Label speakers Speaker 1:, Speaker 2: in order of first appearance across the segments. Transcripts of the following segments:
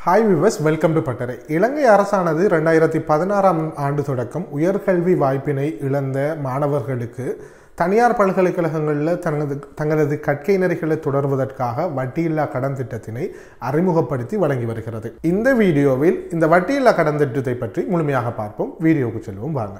Speaker 1: hi விவஸ் welcome to பட்டறை இலங்கை அரசானது ரெண்டாயிரத்தி பதினாறாம் ஆண்டு தொடக்கம் உயர்கல்வி வாய்ப்பினை இழந்த மாணவர்களுக்கு தனியார் பல்கலைக்கழகங்களில் தனது தங்களது கற்கை நெறிகளை தொடர்வதற்காக வட்டியில்லா கடன் திட்டத்தினை அறிமுகப்படுத்தி வழங்கி வருகிறது இந்த வீடியோவில் இந்த வட்டியில்லா கடன் திட்டத்தை பற்றி முழுமையாக பார்ப்போம் வீடியோவுக்கு செல்வோம் வாங்க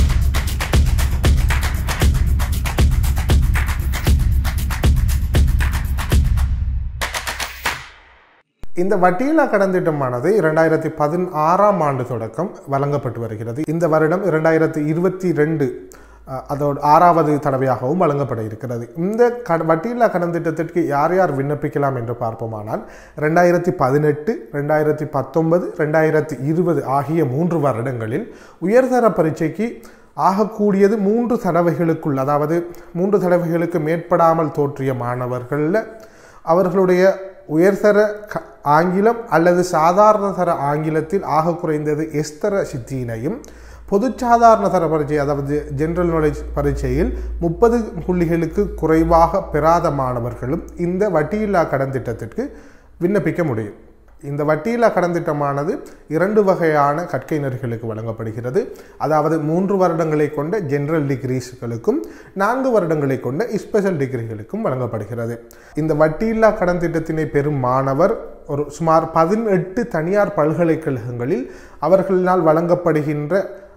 Speaker 1: இந்த வட்டியில்லா கடன் திட்டமானது இரண்டாயிரத்தி பதினாறாம் ஆண்டு தொடக்கம் வழங்கப்பட்டு வருகிறது இந்த வருடம் இரண்டாயிரத்தி இருபத்தி ரெண்டு அதோட ஆறாவது தடவையாகவும் வழங்கப்பட இருக்கிறது இந்த க வட்டியில்லா கடன் திட்டத்திற்கு யார் யார் விண்ணப்பிக்கலாம் என்று பார்ப்போமானால் ரெண்டாயிரத்தி பதினெட்டு ரெண்டாயிரத்தி பத்தொன்பது ரெண்டாயிரத்தி இருபது ஆகிய மூன்று வருடங்களில் உயர்தர பரீட்சைக்கு ஆகக்கூடியது மூன்று தடவைகளுக்குள் அதாவது மூன்று தடவைகளுக்கு மேற்படாமல் தோற்றிய மாணவர்களில் அவர்களுடைய உயர்தர க ஆங்கிலம் அல்லது சாதாரண தர ஆங்கிலத்தில் ஆக குறைந்தது எஸ்தர சித்தியினையும் பொது சாதாரண தர பரீட்சை அதாவது ஜென்ரல் நாலேஜ் பரீட்சையில் முப்பது புள்ளிகளுக்கு குறைவாக பெறாத மாணவர்களும் இந்த வட்டியில்லா கடன் திட்டத்திற்கு விண்ணப்பிக்க முடியும் இந்த வட்டியில்லா கடன் திட்டமானது இரண்டு வகையான கற்கை நெறிகளுக்கு வழங்கப்படுகிறது அதாவது மூன்று வருடங்களை கொண்ட ஜெனரல் டிகிரிஸ்களுக்கும் நான்கு வருடங்களை கொண்ட ஸ்பெஷல் டிகிரிகளுக்கும் வழங்கப்படுகிறது இந்த வட்டியில்லா கடன் திட்டத்தினை பெறும் மாணவர் ஒரு சுமார் பதினெட்டு தனியார் பல்கலைக்கழகங்களில் அவர்களால் வழங்கப்படுகின்ற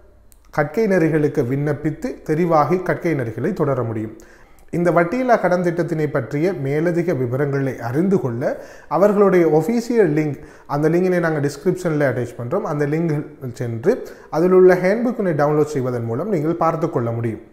Speaker 1: கற்கை நெறிகளுக்கு விண்ணப்பித்து தெரிவாகி கற்கை நெறிகளை தொடர முடியும் இந்த வட்டியில்லா கடன் திட்டத்தினை பற்றிய மேலதிக விவரங்களை அறிந்து கொள்ள அவர்களுடைய ஒஃபீஷியல் லிங்க் அந்த லிங்கினை நாங்கள் டிஸ்கிரிப்ஷனில் அட்டாச் பண்ணுறோம் அந்த லிங்கில் சென்று அதில் உள்ள ஹேண்ட்புக்கினை டவுன்லோட் செய்வதன் மூலம் நீங்கள் பார்த்து கொள்ள முடியும்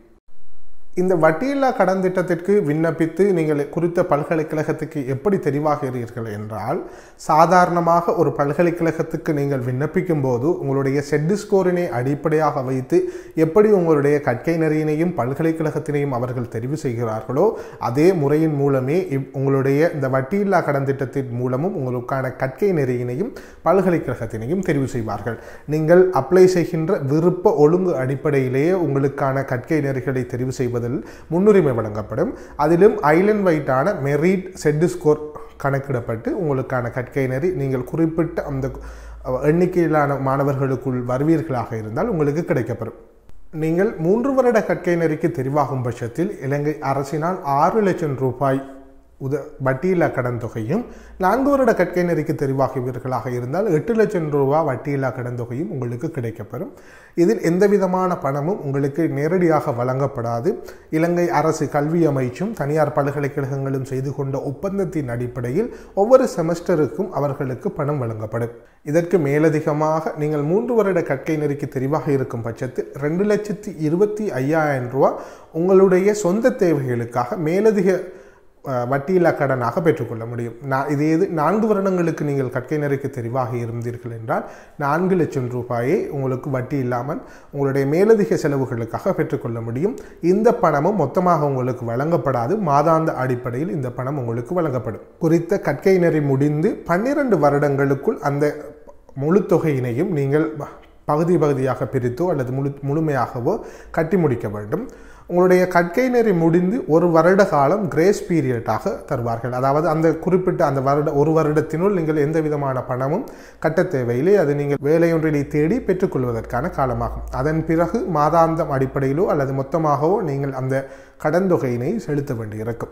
Speaker 1: இந்த வட்டியில்லா கடன் திட்டத்திற்கு விண்ணப்பித்து நீங்கள் குறித்த பல்கலைக்கழகத்துக்கு எப்படி தெரிவாகிறீர்கள் என்றால் சாதாரணமாக ஒரு பல்கலைக்கழகத்துக்கு நீங்கள் விண்ணப்பிக்கும் போது உங்களுடைய செட்டு ஸ்கோரினை அடிப்படையாக வைத்து எப்படி உங்களுடைய கற்கை நெறியினையும் பல்கலைக்கழகத்தினையும் அவர்கள் தெரிவு செய்கிறார்களோ அதே முறையின் மூலமே உங்களுடைய இந்த வட்டியில்லா கடன் திட்டத்தின் மூலமும் உங்களுக்கான கற்கை நெறியினையும் பல்கலைக்கழகத்தினையும் தெரிவு செய்வார்கள் நீங்கள் அப்ளை செய்கின்ற விருப்ப ஒழுங்கு அடிப்படையிலேயே உங்களுக்கான கற்கை நெறிகளை தெரிவு செய்வதில் முன்னுரிமை வழங்கப்படும் அதிலும் ஐலண்ட் வைட்டான மெரிட் செட்டு ஸ்கோர் கணக்கிடப்பட்டு உங்களுக்கான கற்கை நெறி நீங்கள் குறிப்பிட்ட அந்த எண்ணிக்கையிலான மாணவர்களுக்குள் வருவீர்களாக இருந்தால் உங்களுக்கு கிடைக்கப்பெறும் நீங்கள் மூன்று வருட கற்கை நெறிக்கு தெரிவாகும் பட்சத்தில் இலங்கை அரசினால் ஆறு லட்சம் ரூபாய் உத வட்டியில்லா கடன் தொகையும் நான்கு வருட கற்கை நெறிக்கு தெரிவாகுவீர்களாக இருந்தால் எட்டு லட்சம் ரூபா வட்டியில்லா கடன் தொகையும் உங்களுக்கு கிடைக்கப்பெறும் இதில் எந்த விதமான பணமும் உங்களுக்கு நேரடியாக வழங்கப்படாது இலங்கை அரசு கல்வி அமைச்சும் தனியார் பல்கலைக்கழகங்களும் செய்து கொண்ட ஒப்பந்தத்தின் அடிப்படையில் ஒவ்வொரு செமஸ்டருக்கும் அவர்களுக்கு பணம் வழங்கப்படும் இதற்கு மேலதிகமாக நீங்கள் மூன்று வருட கற்கை நெறிக்கு தெரிவாக இருக்கும் பட்சத்தில் ரெண்டு லட்சத்தி இருபத்தி ஐயாயிரம் ரூபா உங்களுடைய சொந்த தேவைகளுக்காக மேலதிக வட்டியில்லா கடனாக பெற்றுக்கொள்ள முடியும் நான் இதே இது நான்கு வருடங்களுக்கு நீங்கள் கற்கை நெறிக்கு தெரிவாக இருந்தீர்கள் என்றால் நான்கு லட்சம் ரூபாயை உங்களுக்கு வட்டி இல்லாமல் உங்களுடைய மேலதிக செலவுகளுக்காக பெற்றுக்கொள்ள முடியும் இந்த பணமும் மொத்தமாக உங்களுக்கு வழங்கப்படாது மாதாந்த அடிப்படையில் இந்த பணம் உங்களுக்கு வழங்கப்படும் குறித்த கற்கை நெறி முடிந்து பன்னிரண்டு வருடங்களுக்குள் அந்த முழு தொகையினையும் நீங்கள் பகுதி பகுதியாக பிரித்தோ அல்லது முழு முழுமையாகவோ கட்டி முடிக்க வேண்டும் உங்களுடைய கற்கை நெறி முடிந்து ஒரு வருட காலம் கிரேஸ் பீரியட்டாக தருவார்கள் அதாவது அந்த குறிப்பிட்ட அந்த வருட ஒரு வருடத்தினுள் நீங்கள் எந்த விதமான பணமும் கட்ட தேவையில்லை அது நீங்கள் வேலையொன்றினை தேடி பெற்றுக்கொள்வதற்கான காலமாகும் அதன் பிறகு மாதாந்தம் அடிப்படையிலோ அல்லது மொத்தமாகவோ நீங்கள் அந்த கடன் தொகையினை செலுத்த வேண்டியிருக்கும்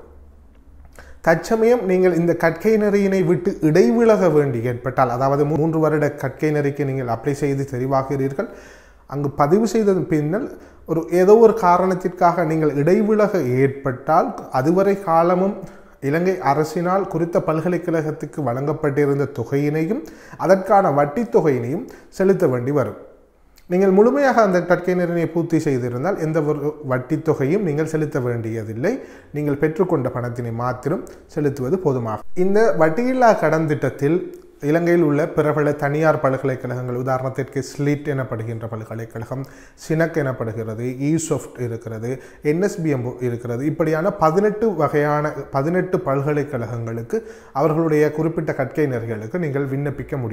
Speaker 1: தற்சமயம் நீங்கள் இந்த கற்கை நெறியினை விட்டு இடைவிலக வேண்டி ஏற்பட்டால் அதாவது மூன்று வருட கற்கை நெறிக்கு நீங்கள் அப்ளை செய்து தெரிவாகிறீர்கள் அங்கு பதிவு செய்தது பின்னர் ஒரு ஏதோ ஒரு காரணத்திற்காக நீங்கள் இடைவிலக ஏற்பட்டால் அதுவரை காலமும் இலங்கை அரசினால் குறித்த பல்கலைக்கழகத்துக்கு வழங்கப்பட்டிருந்த தொகையினையும் அதற்கான வட்டி தொகையினையும் செலுத்த வேண்டி வரும் நீங்கள் முழுமையாக அந்த கற்கை நெறினை பூர்த்தி செய்திருந்தால் எந்த ஒரு வட்டி தொகையும் நீங்கள் செலுத்த வேண்டியதில்லை நீங்கள் பெற்றுக்கொண்ட பணத்தினை மாத்திரம் செலுத்துவது போதுமாகும் இந்த வட்டியில்லா கடன் திட்டத்தில் இலங்கையில் உள்ள பிரபல தனியார் பல்கலைக்கழகங்கள் உதாரணத்திற்கு ஸ்லிட் எனப்படுகின்ற பல்கலைக்கழகம் சினக் எனப்படுகிறது ஈசொஃப்ட் இருக்கிறது என்எஸ்பிஎம் இருக்கிறது இப்படியான பதினெட்டு வகையான பதினெட்டு பல்கலைக்கழகங்களுக்கு அவர்களுடைய குறிப்பிட்ட கற்கை நெறிகளுக்கு நீங்கள் விண்ணப்பிக்க முடியும்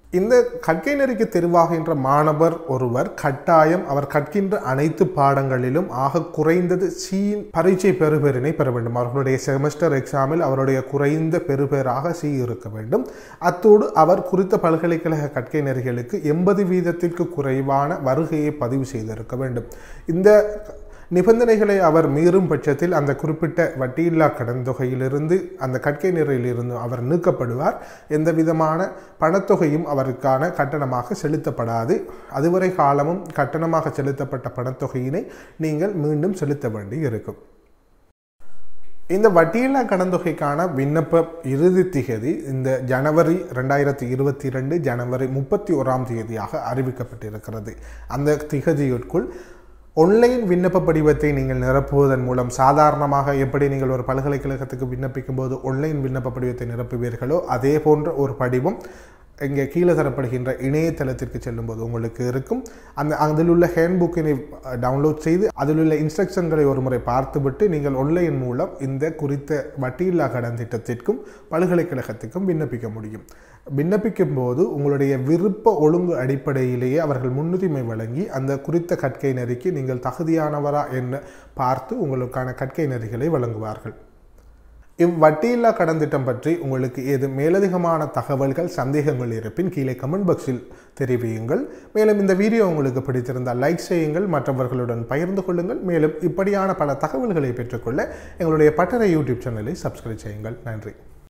Speaker 1: இந்த கற்கை நெறிக்கு தெரிவாகின்ற மாணவர் ஒருவர் கட்டாயம் அவர் கற்கின்ற அனைத்து பாடங்களிலும் ஆக குறைந்தது சி பரீட்சை பெறுபேறினை பெற வேண்டும் அவர்களுடைய செமஸ்டர் எக்ஸாமில் அவருடைய குறைந்த பெறுபேறாக சி இருக்க வேண்டும் அத்தோடு அவர் குறித்த பல்கலைக்கழக கற்கை நெறிகளுக்கு எண்பது வீதத்திற்கு குறைவான வருகையை பதிவு செய்திருக்க வேண்டும் இந்த நிபந்தனைகளை அவர் மீறும் பட்சத்தில் அந்த குறிப்பிட்ட வட்டியில்லா கடன் தொகையிலிருந்து அந்த கற்கை நிறையிலிருந்து அவர் நீக்கப்படுவார் எந்த விதமான பணத்தொகையும் அவருக்கான கட்டணமாக செலுத்தப்படாது அதுவரை காலமும் கட்டணமாக செலுத்தப்பட்ட பணத்தொகையினை நீங்கள் மீண்டும் செலுத்த வேண்டி இருக்கும் இந்த வட்டியில்லா கடன் தொகைக்கான விண்ணப்ப இறுதி திகதி இந்த ஜனவரி ரெண்டாயிரத்தி இருபத்தி ரெண்டு ஜனவரி முப்பத்தி ஓராம் தேதியாக அறிவிக்கப்பட்டிருக்கிறது அந்த திகதியிற்குள் ஒன்லைன் விண்ணப்ப படிவத்தை நீங்கள் நிரப்புவதன் மூலம் சாதாரணமாக எப்படி நீங்கள் ஒரு பல்கலைக்கழகத்துக்கு விண்ணப்பிக்கும் போது ஒன்லைன் விண்ணப்ப படிவத்தை நிரப்புவீர்களோ அதே போன்ற ஒரு படிவம் இங்கே கீழே தரப்படுகின்ற இணையதளத்திற்கு செல்லும்போது உங்களுக்கு இருக்கும் அந்த அதில் உள்ள ஹேண்ட்புக்கினை டவுன்லோட் செய்து அதில் உள்ள இன்ஸ்ட்ரக்ஷன்களை ஒரு முறை பார்த்துவிட்டு நீங்கள் ஒன்லைன் மூலம் இந்த குறித்த வட்டியில்லா கடன் திட்டத்திற்கும் பல்கலைக்கழகத்துக்கும் விண்ணப்பிக்க முடியும் விண்ணப்பிக்கும் போது உங்களுடைய விருப்ப ஒழுங்கு அடிப்படையிலேயே அவர்கள் முன்னுரிமை வழங்கி அந்த குறித்த கற்கை நெறிக்கு நீங்கள் தகுதியானவரா என்ன பார்த்து உங்களுக்கான கற்கை நெறிகளை வழங்குவார்கள் இவ்வட்டியில்லா கடன் திட்டம் பற்றி உங்களுக்கு ஏது மேலதிகமான தகவல்கள் சந்தேகங்கள் இருப்பின் கீழே கமெண்ட் பாக்ஸில் தெரிவியுங்கள் மேலும் இந்த வீடியோ உங்களுக்கு பிடித்திருந்தால் லைக் செய்யுங்கள் மற்றவர்களுடன் பகிர்ந்து கொள்ளுங்கள் மேலும் இப்படியான பல தகவல்களை பெற்றுக்கொள்ள எங்களுடைய பட்டறை யூடியூப் சேனலை சப்ஸ்கிரைப் செய்யுங்கள் நன்றி